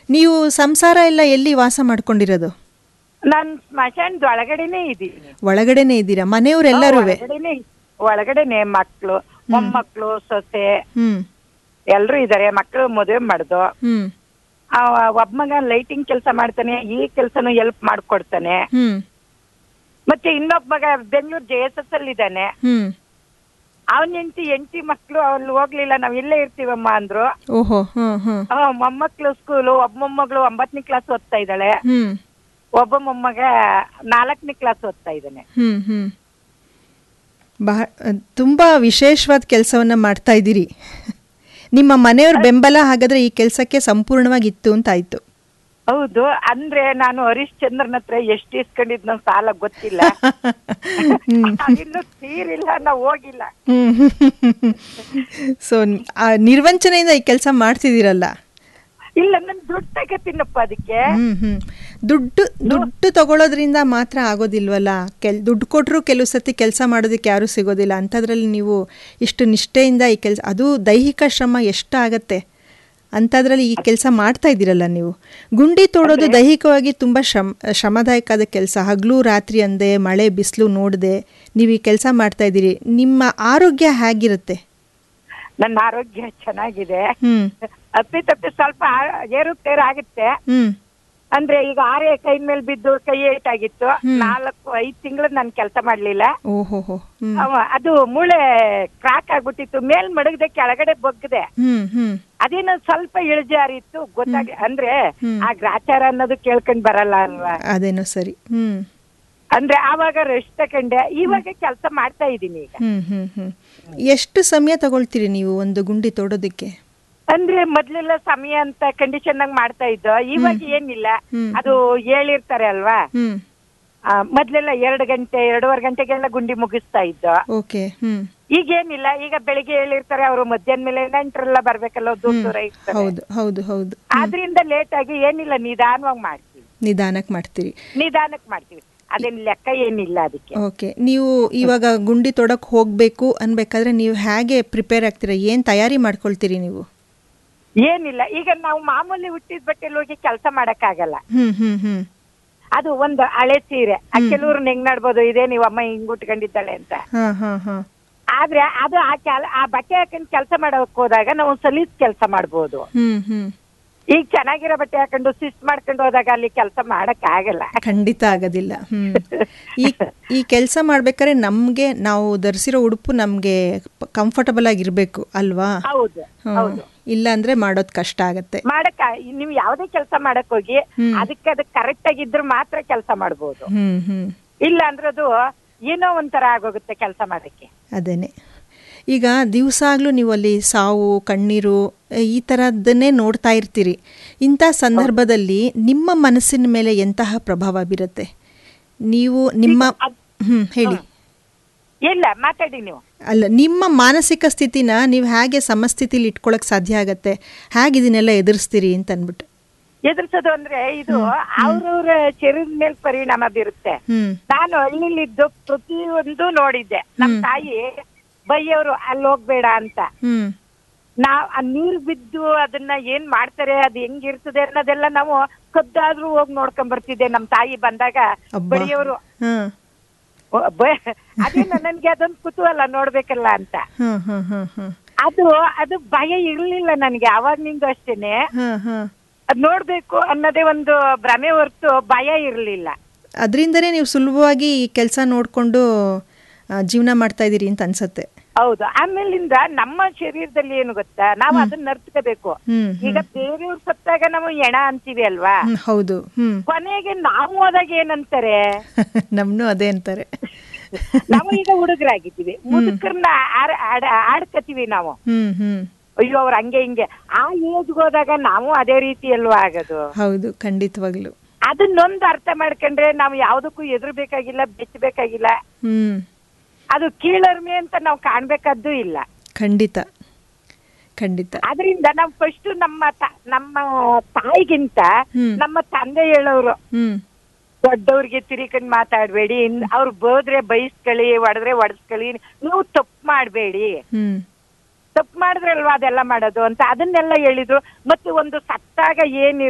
ನೀವು ಸಂಸಾರ ಎಲ್ಲ ಎಲ್ಲಿ ವಾಸ ಮಾಡ್ಕೊಂಡಿರೋದು ನಾನ್ ಸ್ಮಶಾನದ ಒಳಗಡೆನೆ ಇದ್ದೀನಿ ಒಳಗಡೆನೆ ಇದ್ದೀರಾ ಮನೆಯವರೆಲ್ಲರೂ ಒಳಗಡೆನೆ ಒಳಗಡೆನೆ ಮಕ್ಳು ಮೊಮ್ಮಕ್ಳು ಸೊಸೆ ಹ್ಮ್ ಎಲ್ರು ಇದಾರೆ ಮಕ್ಳು ಮದುವೆ ಮಾಡ್ದು ಹ್ಮ್ ಆ, ಒಬ್ಬ ಮಗ ಲೈಟಿಂಗ್ ಕೆಲಸ ಮಾಡ್ತಾನೆ ಈ ಕೆಲ್ಸನು ಹೆಲ್ಪ್ ಮಾಡ್ಕೊಡ್ತಾನೆ ಹ್ಮ್ ಮತ್ತೆ ಇನ್ನೊಬ್ಬ ಮಗ ಬೆಂಗಳೂರು ಜೆ ಎಸ್ ಎಸ್ ಅಲ್ಲಿ ಇದ್ದಾನೆ ಹ್ಮ್ ಅವನ ಹೆಂಡತಿ ಎಂಟಿ ಮಕ್ಳು ಅಲ್ಲಿ ಹೋಗ್ಲಿಲ್ಲ ನಾವ್ ಇಲ್ಲೇ ಇರ್ತೀವಮ್ಮ ಅಂದ್ರು ಓಹೋ ಹ್ಮ್ ಹ್ಮ್ ಆ, ಮೊಮ್ಮಕ್ಳು ಸ್ಕೂಲು ಒಬ್ಬ ಮೊಮ್ಮಗಳು ಒಂಬತ್ತನೇ ಕ್ಲಾಸ್ ಓದ್ತಾ ಇದ್ದಾಳೆ ಹ್ಮ್ ಒಬ್ಬ ಮೊಮ್ಮಗ ನಾಲ್ಕನೇ ಕ್ಲಾಸ್ ಓದ್ತಾ ಇದ್ದಾನೆ ಹ್ಮ್ ಹ್ಮ್ ಬಹ ತುಂಬ ವಿಶೇಷವಾದ ಕೆಲಸವನ್ನ ಮಾಡ್ತಾ ಇದ್ದೀರಿ ನಿಮ್ಮ ಮನೆಯವ್ರ ಬೆಂಬಲ ಹಾಗಾದ್ರೆ ಈ ಕೆಲಸಕ್ಕೆ ಸಂಪೂರ್ಣವಾಗಿತ್ತು ಅಂತ ಆಯ್ತು ಹೌದು ಅಂದ್ರೆ ನಾನು ಹರಿಶ್ಚಂದ್ರನ ಹತ್ರ ಎಷ್ಟು ಇಸ್ಕೊಂಡಿದ್ ನನ್ ಸಾಲ ಗೊತ್ತಿಲ್ಲ ಅದಿನ್ನೂ ತೀರಿಲ್ಲ ನಾವು ಹೋಗಿಲ್ಲ ಸೊ ನಿರ್ವಂಚನೆಯಿಂದ ಈ ಕೆಲಸ ಮಾಡ್ತಿದ್ದೀರಲ್ಲ ಇಲ್ಲ ನನ್ ದುಡ್ಡು ತಗತೀನಪ್ಪ ಅದಕ್ಕೆ ಹ್ಮ್ ಹ್ಮ್ ದುಡ್ಡು ದುಡ್ಡು ತಗೊಳ್ಳೋದ್ರಿಂದ ಮಾತ್ರ ಆಗೋದಿಲ್ವಲ್ಲ ಕೆಲ್ ದುಡ್ಡು ಕೊಟ್ಟರು ಕೆಲವು ಸತಿ ಕೆಲಸ ಮಾಡೋದಕ್ಕೆ ಯಾರೂ ಸಿಗೋದಿಲ್ಲ ಅಂಥದ್ರಲ್ಲಿ ನೀವು ಇಷ್ಟು ನಿಷ್ಠೆಯಿಂದ ಈ ಕೆಲಸ ಅದು ದೈಹಿಕ ಶ್ರಮ ಎಷ್ಟು ಆಗತ್ತೆ ಅಂಥದ್ರಲ್ಲಿ ಈ ಕೆಲಸ ಮಾಡ್ತಾ ಇದ್ದೀರಲ್ಲ ನೀವು ಗುಂಡಿ ತೋಡೋದು ದೈಹಿಕವಾಗಿ ತುಂಬ ಶ್ರಮ ಶ್ರಮದಾಯಕವಾದ ಕೆಲಸ ಹಗಲು ರಾತ್ರಿ ಅಂದೆ ಮಳೆ ಬಿಸಿಲು ನೋಡದೆ ನೀವು ಈ ಕೆಲಸ ಮಾಡ್ತಾ ಇದ್ದೀರಿ ನಿಮ್ಮ ಆರೋಗ್ಯ ಹೇಗಿರುತ್ತೆ ನನ್ನ ಆರೋಗ್ಯ ಚೆನ್ನಾಗಿದೆ ಹ್ಮ್ ಅಪ್ಪಿ ತಪ್ಪಿ ಸ್ವಲ್ಪ ಆ- ಏರುಪೇರು ಆಗುತ್ತೆ ಹ್ಮ್ ಅಂದ್ರೆ ಈಗ ಆರೇ ಕೈ ಮೇಲೆ ಬಿದ್ದು ಕೈ ಏಟಾಗಿತ್ತು ನಾಲ್ಕು ಐದ್ ತಿಂಗಳು ನಾನು ಕೆಲಸ ಮಾಡ್ಲಿಲ್ಲ ಓಹೋ ಹೋ ಹ್ಮ್ ಅವ- ಅದು ಮೂಳೆ ಕ್ರಾಕ್ ಆಗ್ಬಿಟ್ಟಿತ್ತು ಮೇಲ್ ಮಡಗದೆ ಕೆಳಗಡೆ ಬಗ್ಗದೆ ಹ್ಮ್ ಹ್ಮ್ ಅದೇನೋ ಸ್ವಲ್ಪ ಇಳಿಜಾರಿತ್ತು ಗೊತ್ತಾಗಿ ಅಂದ್ರೆ ಹ್ಮ್. ಆ ಗ್ರಾಚಾರ ಅನ್ನೋದು ಕೇಳ್ಕೊಂಡ್ ಬರಲ್ಲ ಅಲ್ವಾ ಅದೇನೋ ಸರಿ ಹ್ಮ್ ಅಂದ್ರೆ ಆವಾಗ ರೆಸ್ಟ್ ತಕೊಂಡೆ ಇವಾಗ ಕೆಲಸ ಮಾಡ್ತಾ ಇದ್ದೀನಿ ಈಗ ಹ್ಮ್ ಹ್ಮ್ ಹ್ಮ್ ಎಷ್ಟು ಸಮಯ ತಗೊಳ್ತೀರಿ ನೀವು ಒಂದು ಗುಂಡಿ ತೋಡೋದಕ್ಕೆ ಅಂದ್ರೆ ಮೊದ್ಲೆಲ್ಲ ಸಮಯ ಅಂತ ಕಂಡೀಷನ್ ಆಗಿ ಮಾಡ್ತಾ ಇದ್ದೋ ಇವಾಗ ಏನಿಲ್ಲ ಹ್ಮ್. ಅದು ಹೇಳಿರ್ತಾರೆ ಅಲ್ವಾ ಹ್ಮ್ ಆ, ಮೊದ್ಲೆಲ್ಲ ಎರಡು ಗಂಟೆ ಎರಡೂವರೆ ಗಂಟೆಗೆಲ್ಲ ಗುಂಡಿ ಮುಗಿಸ್ತಾ ಇದ್ದೋ ಓಕೆ ಹ್ಮ್ ಈಗೇನಿಲ್ಲ ಈಗ ಬೆಳಿಗ್ಗೆ ಹೇಳಿರ್ತಾರೆ ಅವರು ಮಧ್ಯಾಹ್ನ ಮೇಲೆ ನೆಂಟ್ರೆಲ್ಲ ಬರ್ಬೇಕಲ್ಲ ದೂರ ದೂರ ಇರ್ತಾರೆ ಹೌದು ಹೌದು ಹೌದು ಆದ್ರಿಂದ ಲೇಟ್ ಆಗಿ ಏನಿಲ್ಲ ನಿಧಾನವಾಗಿ ಮಾಡ್ತೀವಿ ನಿಧಾನಕ್ಕೆ ಮಾಡ್ತೀರಿ ನಿಧಾನಕ್ಕೆ ಮಾಡ್ತೀವಿ ಅದೇನ್ ಲೆಕ್ಕ ಏನಿಲ್ಲ ಅದಕ್ಕೆ ಓಕೆ ನೀವು ಇವಾಗ ಗುಂಡಿ ತೊಡಕ್ ಹೋಗ್ಬೇಕು ಅನ್ಬೇಕಾದ್ರೆ ನೀವು ಹೇಗೆ ಪ್ರಿಪೇರ್ ಆಗ್ತೀರಾ ಏನ್ ತಯಾರಿ ಮಾಡ್ಕೊಳ್ತೀರಿ ನೀವು ಏನಿಲ್ಲ ಈಗ ನಾವು ಮಾಮೂಲಿ ಹುಟ್ಟಿದ ಬಟ್ಟೆಲಿ ಹೋಗಿ ಕೆಲಸ ಮಾಡಕ್ಕಾಗಲ್ಲ ಹ್ಮ್ ಹ್ಮ್ ಹ್ಮ್ ಅದು ಒಂದು ಹಳೆ ಸೀರೆ ಆ ಕೆಲವ್ರು ಹೆಂಗ್ ನಡ್ಬೋದು ಇದೇ ನೀವು ಅಮ್ಮ ಹಿಂಗ್ ಉಟ್ಕೊಂಡಿದ್ದಾಳೆ ಅಂತ ಹಾ ಹಾ ಹಾ ಆದ್ರೆ ಅದು ಆ ಕೆಲ ಆ ಬಟ್ಟೆ ಹಾಕೊಂಡ್ ಕೆಲಸ ಮಾಡಕ್ ಹೋದಾಗ ನಾವು ಸಲೀಸ್ ಕೆಲಸ ಮಾಡ್ಬೋದು ಹ್ಮ್ ಹ್ಮ್ ಈಗ ಚೆನ್ನಾಗಿರೋ ಬಟ್ಟೆ ಹಾಕೊಂಡು ಶಿಸ್ಟ್ ಮಾಡ್ಕೊಂಡು ಹೋದಾಗ ಅಲ್ಲಿ ಕೆಲಸ ಮಾಡಕ್ ಆಗಲ್ಲ ಖಂಡಿತ ಆಗೋದಿಲ್ಲ ಹ್ಮ್ ಈ ಈ ಕೆಲಸ ಮಾಡ್ಬೇಕಾದ್ರೆ ನಮ್ಗೆ ನಾವು ಧರಿಸಿರೋ ಉಡುಪು ನಮ್ಗೆ ಕಂಫರ್ಟಬಲ್ ಆಗಿರ್ಬೇಕು ಅಲ್ವಾ ಹೌದು ಹ್ಮ್. ಹೌದು ಇಲ್ಲ ಅಂದ್ರೆ ಮಾಡೋದ್ ಕಷ್ಟ ಆಗತ್ತೆ ಮಾಡಕ್ ನೀವು ಯಾವ್ದೇ ಕೆಲಸ ಮಾಡಕ್ ಹೋಗಿ ಹ್ಮ್. ಅದಕ್ಕೆ ಅದಕ್ಕೆ ಕರೆಕ್ಟ್ ಆಗಿದ್ರೆ ಮಾತ್ರ ಕೆಲಸ ಮಾಡ್ಬೋದು ಹ್ಮ್ ಹ್ಮ್ ಇಲ್ಲ ಅಂದ್ರೆ ಅದು ಏನೋ ಒಂಥರ ಆಗೋಗುತ್ತೆ ಕೆಲಸ ಮಾಡಕ್ಕೆ ಅದೇನೆ ಈಗ ದಿವಸಾಗ್ಲೂ ನೀವು ಅಲ್ಲಿ ಸಾವು ಕಣ್ಣೀರು ಎ, ಈ ಥರದ್ದನ್ನೇ ನೋಡ್ತಾ ಇರ್ತೀರಿ ಇಂಥ ಸಂದರ್ಭದಲ್ಲಿ ನಿಮ್ಮ ಮನಸ್ಸಿನ ಮೇಲೆ ಎಂತಹ ಪ್ರಭಾವ ಬೀರುತ್ತೆ ನೀವು ನಿಮ್ಮ ಹ್ಮ್ ಹೇಳಿ ಇಲ್ಲ ಮಾತಾಡಿ ನೀವು ಅಲ್ಲ ನಿಮ್ಮ ಮಾನಸಿಕ ಸ್ಥಿತಿನ ನೀವು ಹೇಗೆ ಸಮಸ್ಥಿತಿಲಿ ಇಟ್ಕೊಳಕ್ ಸಾಧ್ಯ ಆಗತ್ತೆ ಹೇಗೆ ಇದನ್ನೆಲ್ಲ ಎದುರಿಸ್ತೀರಿ ಅಂತ ಅಂದ್ಬಿಟ್ಟು ಎದುರಿಸೋದು ಅಂದ್ರೆ ಇದು ಅವ್ರವ್ರ ಶರೀರದ ಮೇಲೆ ಪರಿಣಾಮ ಬೀರುತ್ತೆ ಹ್ಮ್ ನಾನು ಹಳ್ಳಿಲಿದ್ದು ಪ್ರತಿಯೊಂದು ನೋಡಿದ್ದೆ ನಮ್ ತಾಯಿ ಬೈಯವರು ಅಲ್ಲಿ ಹೋಗ್ಬೇಡ ಅಂತ ಹ್ಮ್ ನಾವ್ ಆ ನೀರ್ ಬಿದ್ದು ಅದನ್ನ ಏನ್ ಮಾಡ್ತಾರೆ ಅದು ಹೆಂಗಿರ್ತದೆ ಅನ್ನೋದೆಲ್ಲ ನಾವು ಕದ್ದಾದ್ರೂ ಹೋಗಿ ನೋಡ್ಕೊಂಡ್ ಬರ್ತಿದ್ದೆ ನಮ್ ತಾಯಿ ಬಂದಾಗ ಅಬ್ಬಾ. ಬಡಿಯವರು ಹ್ಮ್ ಅದೇ ನನ್ಗೆ ಅದೊಂದು ಕುತೂಹಲ ನೋಡ್ಬೇಕಲ್ಲ ಅಂತ ಹ್ಮ್ ಹ್ಮ್ ಹ್ಮ್ ಹ್ಮ್ ಅದು ಅದು ಭಯ ಇರ್ಲಿಲ್ಲ ನನ್ಗೆ ಅವಾಗ್ನಿಂದ ಅಷ್ಟೇನೆ ಹ್ಮ್ ಹ್ಮ್ ಅದ್ ನೋಡ್ಬೇಕು ಅನ್ನೋದೇ ಒಂದು ಭ್ರಮೆ ಹೊರ್ತು ಭಯ ಇರ್ಲಿಲ್ಲ ಅದರಿಂದನೇ ನೀವು ಸುಲಭವಾಗಿ ಈ ಕೆಲಸ ನೋಡಿಕೊಂಡು ಜೀವನ ಮಾಡ್ತಾ ಇದ್ದೀರಿ ಅಂತ ಅನ್ಸತ್ತೆ ಹೌದು ಆಮೇಲಿಂದ ನಮ್ಮ ಶರೀರದಲ್ಲಿ ಏನು ಗೊತ್ತಾ ನಾವು ಅದನ್ನ ನರ್ತ್ಕೋಬೇಕು ಹ್ಮ್ ಈಗ ಬೇರೆಯವ್ರ ಸತ್ತಾಗ ನಾವು ಎಣ ಅಂತೀವಿ ಅಲ್ವಾ ಹ್ಮ್, ಹೌದು ಹ್ಮ್ ಕೊನೆಗೆ ನಾವು ಹೋದಾಗ ಏನಂತಾರೆ ನಮ್ನು ಅದೇ ಅಂತಾರೆ ನಾವು ಈಗ ಹುಡುಗರಾಗಿದ್ದೀವಿ ಮುದುಕರ್ನ ಆಡ್ಕತೀವಿ ನಾವು ಹ್ಮ್ ಹ್ಮ್ ಅಯ್ಯೋ ಅವ್ರ ಹಂಗೆ ಹಿಂಗೆ ಆ ಏಜ್ ಹೋದಾಗ ನಾವು ಅದೇ ರೀತಿ ಅಲ್ವಾ ಆಗೋದು ಹೌದು ಖಂಡಿತವಾಗ್ಲು ಅದನ್ನೊಂದು ಅರ್ಥ ಮಾಡ್ಕೊಂಡ್ರೆ ನಾವು ಯಾವ್ದಕ್ಕೂ ಎದುರ್ಬೇಕಾಗಿಲ್ಲ ಬೆಚ್ಚಬೇಕಾಗಿಲ್ಲ ಹ್ಮ್ ಅದು ಕೀಳರ್ಮೆ ಅಂತ ನಾವು ಕಾಣ್ಬೇಕಾದ್ದು ಇಲ್ಲ ಖಂಡಿತ ಖಂಡಿತ ಅದರಿಂದ ನಾವು ಫಸ್ಟ್ ನಮ್ಮ ತ- ನಮ್ಮ ತಾಯಿಗಿಂತ ಹ್ಮ್. ನಮ್ಮ ತಂದೆ ಹೇಳೋರು ಹ್ಮ್ ದೊಡ್ಡವ್ರಿಗೆ ತಿರಿಕಂಡ್ ಮಾತಾಡ್ಬೇಡಿ ಇನ್- ಅವ್ರು ಬೋದ್ರೆ ಬೈಸ್ಕೊಳ್ಳಿ ಹೊಡೆದ್ರೆ ಹೊಡೆಸ್ಕೊಳ್ಳಿ ನೀವು ತಪ್ಪು ಮಾಡ್ಬೇಡಿ ಹ್ಮ್ ತಪ್ಪು ಮಾಡಿದ್ರಲ್ವಾ ಅದೆಲ್ಲ ಮಾಡೋದು ಅಂತ ಅದನ್ನೆಲ್ಲ ಹೇಳಿದ್ರು ಮತ್ತೆ ಒಂದು ಸತ್ತಾಗ ಏನ್